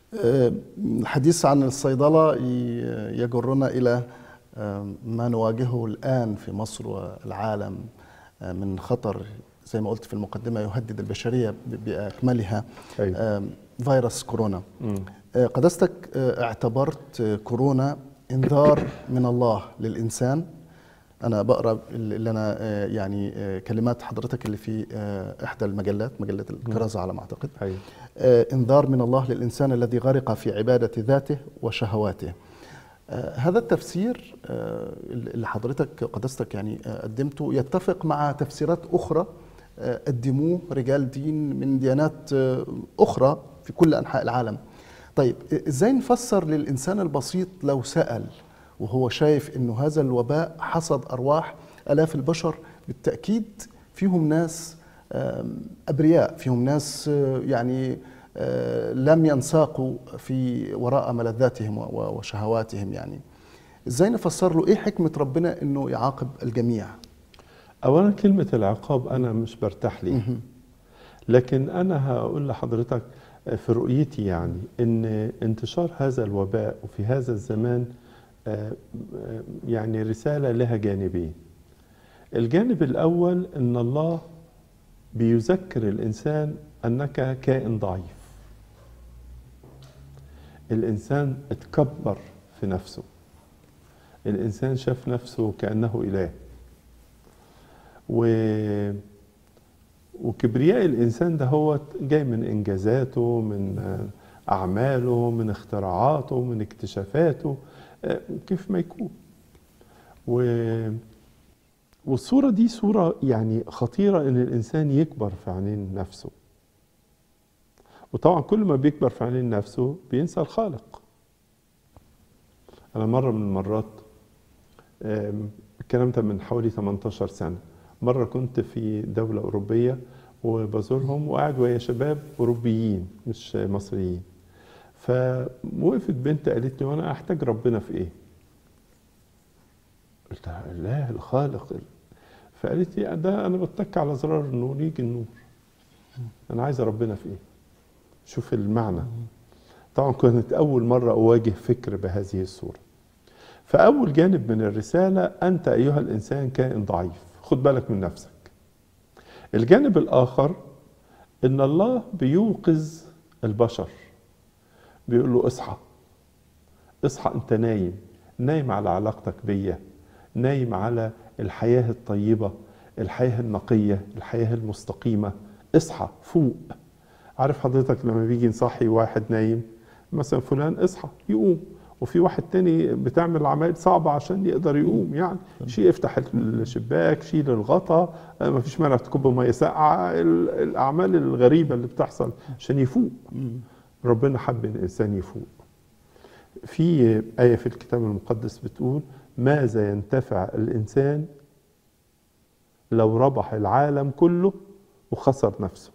آه، الحديث عن الصيدلة ي- يجرنا إلى آه، ما نواجهه الآن في مصر والعالم آه، من خطر زي ما قلت في المقدمة يهدد البشرية ب- بأكملها أيوة. آه، فيروس كورونا مم. آه، قداستك آه، اعتبرت آه، كورونا انذار من الله للإنسان أنا بقرأ اللي أنا آه، يعني آه، كلمات حضرتك اللي في آه، إحدى المجلات مجلة الكرازة على ما أعتقد أيوة. آه، انذار من الله للإنسان الذي غرق في عبادة ذاته وشهواته آه، هذا التفسير آه، اللي حضرتك قدستك يعني آه، قدمته يتفق مع تفسيرات أخرى آه، قدموه رجال دين من ديانات آه، أخرى في كل أنحاء العالم طيب آه، إزاي نفسر للإنسان البسيط لو سأل وهو شايف أنه هذا الوباء حصد أرواح ألاف البشر بالتأكيد فيهم ناس آم، أبرياء فيهم ناس آه، يعني آه، لم ينساقوا في وراء ملذاتهم و- و- وشهواتهم يعني ازاي نفسر له ايه حكمة ربنا انه يعاقب الجميع اولا كلمه العقاب انا مش برتاح ليها لكن انا هقول لحضرتك في رؤيتي يعني ان انتشار هذا الوباء وفي هذا الزمان آه، آه، يعني رساله لها جانبين الجانب الاول ان الله بيذكر الانسان انك كائن ضعيف الانسان اتكبر في نفسه الانسان شاف نفسه كانه اله و وكبرياء الانسان ده هو جاي من انجازاته من آه، اعماله من اختراعاته من اكتشافاته آه، كيف ما يكون و والصورة دي صورة يعني خطيرة إن الإنسان يكبر في عينين نفسه وطبعا كل ما بيكبر في عينين نفسه بينسى الخالق أنا مرة من المرات آم، الكلام ده من حوالي 18 سنة مرة كنت في دولة أوروبية وبزورهم وقاعد ويا شباب أوروبيين مش مصريين فوقفت بنت قالت لي وأنا أحتاج ربنا في إيه؟ قلت لها لا الخالق فقالت لي ده أنا بتك على زرار النور يجي النور أنا عايزة ربنا في إيه؟ شوف المعنى طبعا كانت أول مرة أواجه فكر بهذه الصورة فأول جانب من الرسالة أنت أيها الإنسان كائن ضعيف خد بالك من نفسك الجانب الآخر إن الله بيوقظ البشر بيقول له اصحى اصحى أنت نايم نايم على علاقتك بيا نايم على الحياة الطيبة الحياة النقية الحياة المستقيمة اصحى فوق عارف حضرتك لما بيجي نصحي واحد نايم مثلا فلان اصحى يقوم وفي واحد تاني بتعمل عمايل صعبة عشان يقدر يقوم يعني شيء افتح الشباك شيل الغطا آه، ما فيش مانع تكب مية ساقعة ال- الأعمال الغريبة اللي بتحصل عشان يفوق ربنا حب إن الإنسان يفوق في آية في الكتاب المقدس بتقول ماذا ينتفع الإنسان لو ربح العالم كله وخسر نفسه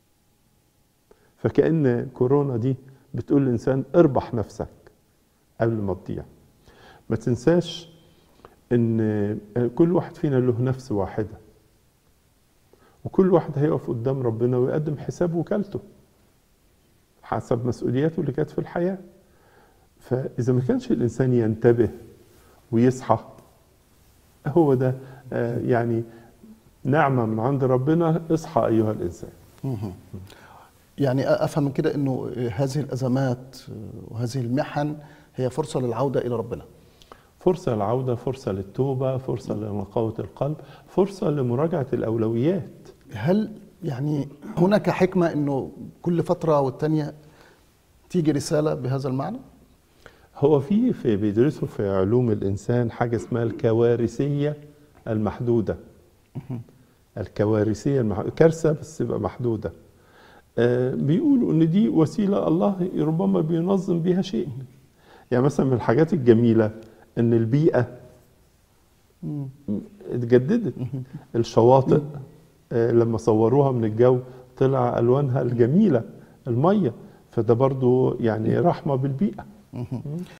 فكأن كورونا دي بتقول للإنسان اربح نفسك قبل ما تضيع ما تنساش ان كل واحد فينا له نفس واحدة وكل واحد هيقف قدام ربنا ويقدم حساب وكالته حسب مسؤولياته اللي كانت في الحياة فإذا ما كانش الإنسان ينتبه ويصحى هو ده آه، يعني نعمة من عند ربنا اصحى أيها الإنسان يعني افهم من كده انه هذه الازمات وهذه المحن هي فرصة للعودة الى ربنا فرصة للعودة فرصة للتوبة فرصة لنقاوة القلب فرصة لمراجعة الأولويات هل يعني هناك حكمة انه كل فترة والتانية تيجي رسالة بهذا المعنى؟ هو في في بيدرسوا في علوم الانسان حاجه اسمها الكوارثيه المحدوده الكوارثيه المحدودة. كارثه بس تبقى محدوده آه، بيقولوا ان دي وسيله الله ربما بينظم بيها شيء يعني مثلا من الحاجات الجميله ان البيئه اتجددت الشواطئ آه، لما صوروها من الجو طلع الوانها الجميله الميه فده برضو يعني رحمه بالبيئه